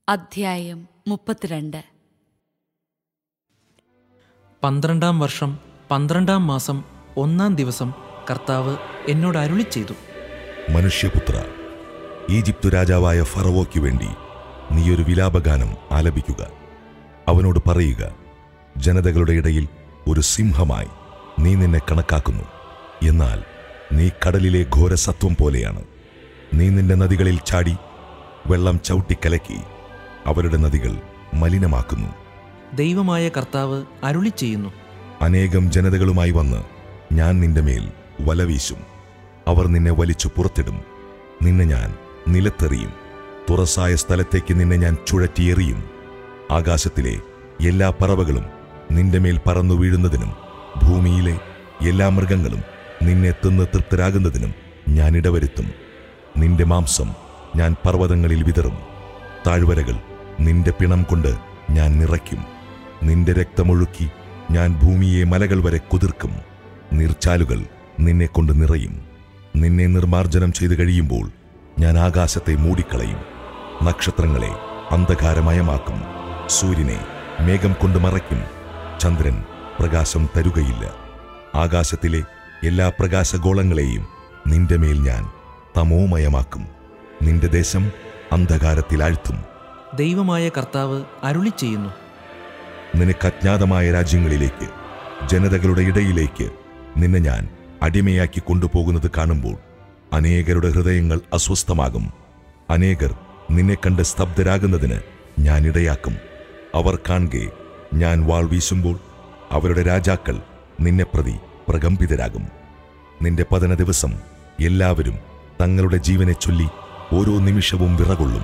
അധ്യായം മുപ്പത്തിരണ്ട് പന്ത്രണ്ടാം വർഷം പന്ത്രണ്ടാം മാസം ഒന്നാം ദിവസം കർത്താവ് എന്നോട് അരുളി ചെയ്തു മനുഷ്യപുത്ര ഈജിപ്തു രാജാവായ ഫറവോയ്ക്ക് വേണ്ടി നീയൊരു വിലാപഗാനം ആലപിക്കുക അവനോട് പറയുക ജനതകളുടെ ഇടയിൽ ഒരു സിംഹമായി നീ നിന്നെ കണക്കാക്കുന്നു എന്നാൽ നീ കടലിലെ ഘോരസത്വം പോലെയാണ് നീ നിന്റെ നദികളിൽ ചാടി വെള്ളം ചവിട്ടിക്കലക്കി അവരുടെ നദികൾ മലിനമാക്കുന്നു ദൈവമായ കർത്താവ് അരുളി ചെയ്യുന്നു അനേകം ജനതകളുമായി വന്ന് ഞാൻ നിന്റെ മേൽ വലവീശും അവർ നിന്നെ വലിച്ചു പുറത്തിടും നിന്നെ ഞാൻ നിലത്തെറിയും തുറസായ സ്ഥലത്തേക്ക് നിന്നെ ഞാൻ ചുഴറ്റിയെറിയും ആകാശത്തിലെ എല്ലാ പറവകളും നിന്റെ മേൽ പറന്നു വീഴുന്നതിനും ഭൂമിയിലെ എല്ലാ മൃഗങ്ങളും നിന്നെ തിന്ന് തൃപ്തരാകുന്നതിനും ഞാൻ ഇടവരുത്തും നിന്റെ മാംസം ഞാൻ പർവ്വതങ്ങളിൽ വിതറും താഴ്വരകൾ നിന്റെ പിണം കൊണ്ട് ഞാൻ നിറയ്ക്കും നിന്റെ രക്തമൊഴുക്കി ഞാൻ ഭൂമിയെ മലകൾ വരെ കുതിർക്കും നീർച്ചാലുകൾ നിന്നെ കൊണ്ട് നിറയും നിന്നെ നിർമാർജനം ചെയ്തു കഴിയുമ്പോൾ ഞാൻ ആകാശത്തെ മൂടിക്കളയും നക്ഷത്രങ്ങളെ അന്ധകാരമയമാക്കും സൂര്യനെ മേഘം കൊണ്ട് മറയ്ക്കും ചന്ദ്രൻ പ്രകാശം തരുകയില്ല ആകാശത്തിലെ എല്ലാ പ്രകാശഗോളങ്ങളെയും നിന്റെ മേൽ ഞാൻ തമോമയമാക്കും നിന്റെ ദേശം അന്ധകാരത്തിൽ ആഴ്ത്തും ദൈവമായ കർത്താവ് അരുളി ചെയ്യുന്നു നിനക്ക് അജ്ഞാതമായ രാജ്യങ്ങളിലേക്ക് ജനതകളുടെ ഇടയിലേക്ക് നിന്നെ ഞാൻ അടിമയാക്കി കൊണ്ടുപോകുന്നത് കാണുമ്പോൾ അനേകരുടെ ഹൃദയങ്ങൾ അസ്വസ്ഥമാകും അനേകർ നിന്നെ കണ്ട് സ്തബ്ധരാകുന്നതിന് ഞാൻ ഇടയാക്കും അവർ കാണുകെ ഞാൻ വാൾ വീശുമ്പോൾ അവരുടെ രാജാക്കൾ നിന്നെ പ്രതി പ്രകമ്പിതരാകും നിന്റെ പതന ദിവസം എല്ലാവരും തങ്ങളുടെ ജീവനെ ചൊല്ലി ഓരോ നിമിഷവും വിറകൊള്ളും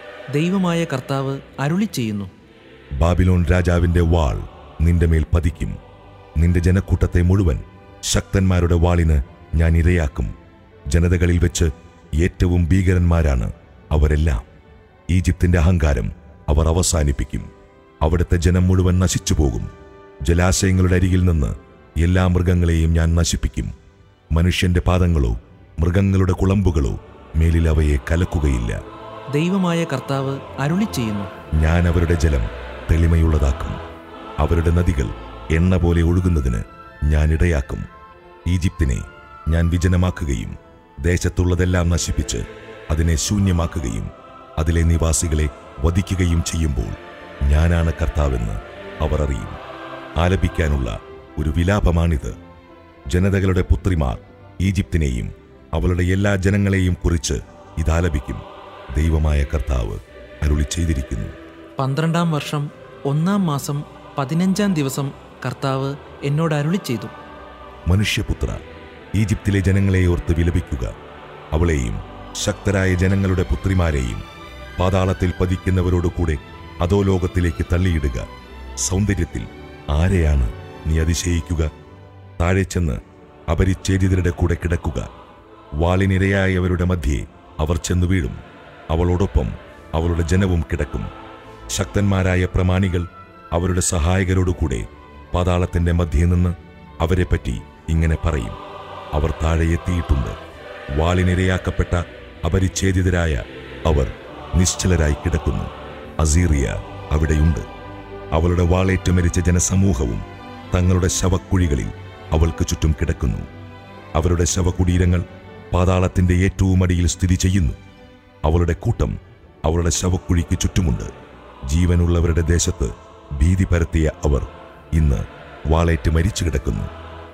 ദൈവമായ കർത്താവ് അരുളി ചെയ്യുന്നു ബാബിലോൺ രാജാവിന്റെ വാൾ നിന്റെ മേൽ പതിക്കും നിന്റെ ജനക്കൂട്ടത്തെ മുഴുവൻ ശക്തന്മാരുടെ വാളിന് ഞാൻ ഇരയാക്കും ജനതകളിൽ വെച്ച് ഏറ്റവും ഭീകരന്മാരാണ് അവരെല്ലാം ഈജിപ്തിന്റെ അഹങ്കാരം അവർ അവസാനിപ്പിക്കും അവിടുത്തെ ജനം മുഴുവൻ നശിച്ചു പോകും ജലാശയങ്ങളുടെ അരികിൽ നിന്ന് എല്ലാ മൃഗങ്ങളെയും ഞാൻ നശിപ്പിക്കും മനുഷ്യന്റെ പാദങ്ങളോ മൃഗങ്ങളുടെ കുളമ്പുകളോ മേലിൽ അവയെ കലക്കുകയില്ല ദൈവമായ കർത്താവ് അരുളി ചെയ്യുന്നു ഞാൻ അവരുടെ ജലം തെളിമയുള്ളതാക്കും അവരുടെ നദികൾ എണ്ണ പോലെ ഒഴുകുന്നതിന് ഞാൻ ഇടയാക്കും ഈജിപ്തിനെ ഞാൻ വിജനമാക്കുകയും ദേശത്തുള്ളതെല്ലാം നശിപ്പിച്ച് അതിനെ ശൂന്യമാക്കുകയും അതിലെ നിവാസികളെ വധിക്കുകയും ചെയ്യുമ്പോൾ ഞാനാണ് കർത്താവെന്ന് അവർ അറിയും ആലപിക്കാനുള്ള ഒരു വിലാപമാണിത് ജനതകളുടെ പുത്രിമാർ ഈജിപ്തിനെയും അവളുടെ എല്ലാ ജനങ്ങളെയും കുറിച്ച് ഇതാലപിക്കും ദൈവമായ കർത്താവ് അരുളി ചെയ്തിരിക്കുന്നു പന്ത്രണ്ടാം വർഷം ഒന്നാം മാസം പതിനഞ്ചാം ദിവസം കർത്താവ് എന്നോട് അരുളി ചെയ്തു മനുഷ്യപുത്ര ഈജിപ്തിലെ ജനങ്ങളെ ഓർത്ത് വിലപിക്കുക അവളെയും ശക്തരായ ജനങ്ങളുടെ പുത്രിമാരെയും പാതാളത്തിൽ പതിക്കുന്നവരോട് കൂടെ അധോലോകത്തിലേക്ക് തള്ളിയിടുക സൗന്ദര്യത്തിൽ ആരെയാണ് നീ അതിശയിക്കുക താഴെ ചെന്ന് അപരിച്ഛേദിതരുടെ കൂടെ കിടക്കുക വാളിനിരയായവരുടെ മധ്യേ അവർ ചെന്നു വീഴും അവളോടൊപ്പം അവളുടെ ജനവും കിടക്കും ശക്തന്മാരായ പ്രമാണികൾ അവരുടെ സഹായകരോടുകൂടെ പാതാളത്തിന്റെ മധ്യേ നിന്ന് അവരെപ്പറ്റി ഇങ്ങനെ പറയും അവർ താഴെ എത്തിയിട്ടുണ്ട് വാളിനിരയാക്കപ്പെട്ട അപരിച്ഛേദിതരായ അവർ നിശ്ചലരായി കിടക്കുന്നു അസീറിയ അവിടെയുണ്ട് അവളുടെ വാളേറ്റ് മരിച്ച ജനസമൂഹവും തങ്ങളുടെ ശവക്കുഴികളിൽ അവൾക്ക് ചുറ്റും കിടക്കുന്നു അവരുടെ ശവകുടീരങ്ങൾ പാതാളത്തിന്റെ ഏറ്റവും അടിയിൽ സ്ഥിതി ചെയ്യുന്നു അവളുടെ കൂട്ടം അവളുടെ ശവക്കുഴിക്ക് ചുറ്റുമുണ്ട് ജീവനുള്ളവരുടെ ദേശത്ത് ഭീതി പരത്തിയ അവർ ഇന്ന് വാളേറ്റ് മരിച്ചു കിടക്കുന്നു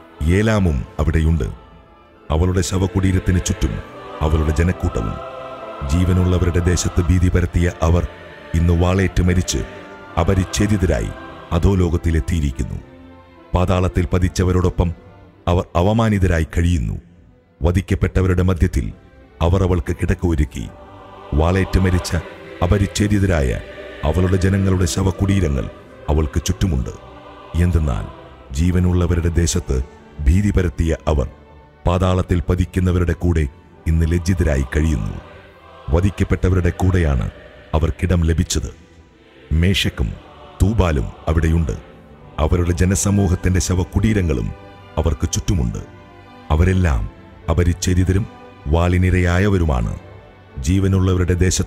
ഏലാമും അവിടെയുണ്ട് അവളുടെ ശവകുടീരത്തിന് ചുറ്റും അവളുടെ ജനക്കൂട്ടവും ജീവനുള്ളവരുടെ ദേശത്ത് ഭീതി പരത്തിയ അവർ ഇന്ന് വാളേറ്റ് മരിച്ച് അപരിച്ഛേദിതരായി അധോലോകത്തിലെത്തിയിരിക്കുന്നു പാതാളത്തിൽ പതിച്ചവരോടൊപ്പം അവർ അവമാനിതരായി കഴിയുന്നു വധിക്കപ്പെട്ടവരുടെ മധ്യത്തിൽ അവർ അവൾക്ക് കിടക്ക ഒരുക്കി വാളേറ്റ് മരിച്ച അപരിച്ഛേദിതരായ അവളുടെ ജനങ്ങളുടെ ശവകുടീരങ്ങൾ അവൾക്ക് ചുറ്റുമുണ്ട് എന്തെന്നാൽ ജീവനുള്ളവരുടെ ദേശത്ത് ഭീതി പരത്തിയ അവർ പാതാളത്തിൽ പതിക്കുന്നവരുടെ കൂടെ ഇന്ന് ലജ്ജിതരായി കഴിയുന്നു വധിക്കപ്പെട്ടവരുടെ കൂടെയാണ് അവർക്കിടം ലഭിച്ചത് മേഷക്കും തൂബാലും അവിടെയുണ്ട് അവരുടെ ജനസമൂഹത്തിന്റെ ശവകുടീരങ്ങളും അവർക്ക് ചുറ്റുമുണ്ട് അവരെല്ലാം അപരിച്ഛേദിതരും വാളിനിരയായവരുമാണ് ജീവനുള്ളവരുടെ ദേശത്ത്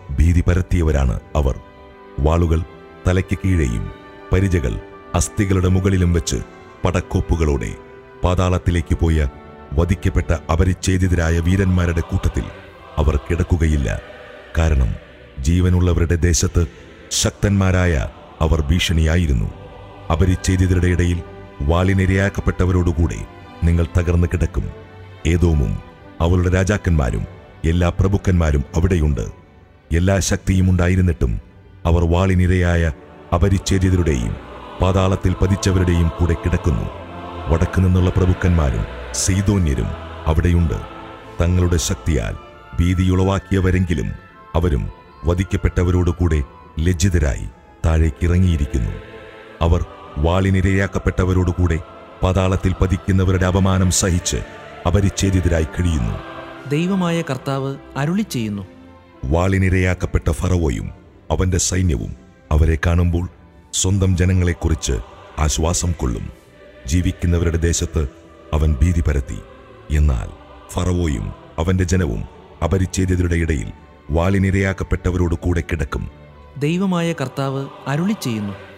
ഭീതി പരത്തിയവരാണ് അവർ വാളുകൾ തലയ്ക്ക് കീഴെയും പരിചകൾ അസ്ഥികളുടെ മുകളിലും വെച്ച് പടക്കോപ്പുകളോടെ പാതാളത്തിലേക്ക് പോയ വധിക്കപ്പെട്ട അപരിച്ഛേദിതരായ വീരന്മാരുടെ കൂട്ടത്തിൽ അവർ കിടക്കുകയില്ല കാരണം ജീവനുള്ളവരുടെ ദേശത്ത് ശക്തന്മാരായ അവർ ഭീഷണിയായിരുന്നു അപരിച്ഛേദിതരുടെ ഇടയിൽ വാളിനിരയാക്കപ്പെട്ടവരോടുകൂടെ നിങ്ങൾ തകർന്നു കിടക്കും ഏതോമും അവളുടെ രാജാക്കന്മാരും എല്ലാ പ്രഭുക്കന്മാരും അവിടെയുണ്ട് എല്ലാ ശക്തിയും ഉണ്ടായിരുന്നിട്ടും അവർ വാളിനിരയായ അപരിച്ഛേദിതരുടെയും പാതാളത്തിൽ പതിച്ചവരുടെയും കൂടെ കിടക്കുന്നു വടക്കു നിന്നുള്ള പ്രഭുക്കന്മാരും സീതോന്യരും അവിടെയുണ്ട് തങ്ങളുടെ ശക്തിയാൽ ഭീതിയുളവാക്കിയവരെങ്കിലും അവരും വധിക്കപ്പെട്ടവരോടുകൂടെ ലജ്ജിതരായി താഴേക്കിറങ്ങിയിരിക്കുന്നു അവർ വാളിനിരയാക്കപ്പെട്ടവരോടുകൂടെ പാതാളത്തിൽ പതിക്കുന്നവരുടെ അപമാനം സഹിച്ച് അപരിച്ഛേദിതരായി കഴിയുന്നു ദൈവമായ കർത്താവ് അരുളി ചെയ്യുന്നു വാളിനിരയാക്കപ്പെട്ട ഫറവോയും അവന്റെ സൈന്യവും അവരെ കാണുമ്പോൾ സ്വന്തം ജനങ്ങളെക്കുറിച്ച് ആശ്വാസം കൊള്ളും ജീവിക്കുന്നവരുടെ ദേശത്ത് അവൻ ഭീതി പരത്തി എന്നാൽ ഫറവോയും അവന്റെ ജനവും അപരിച്ഛേദിതരുടെ ഇടയിൽ വാളിനിരയാക്കപ്പെട്ടവരോട് കൂടെ കിടക്കും ദൈവമായ കർത്താവ് അരുളി ചെയ്യുന്നു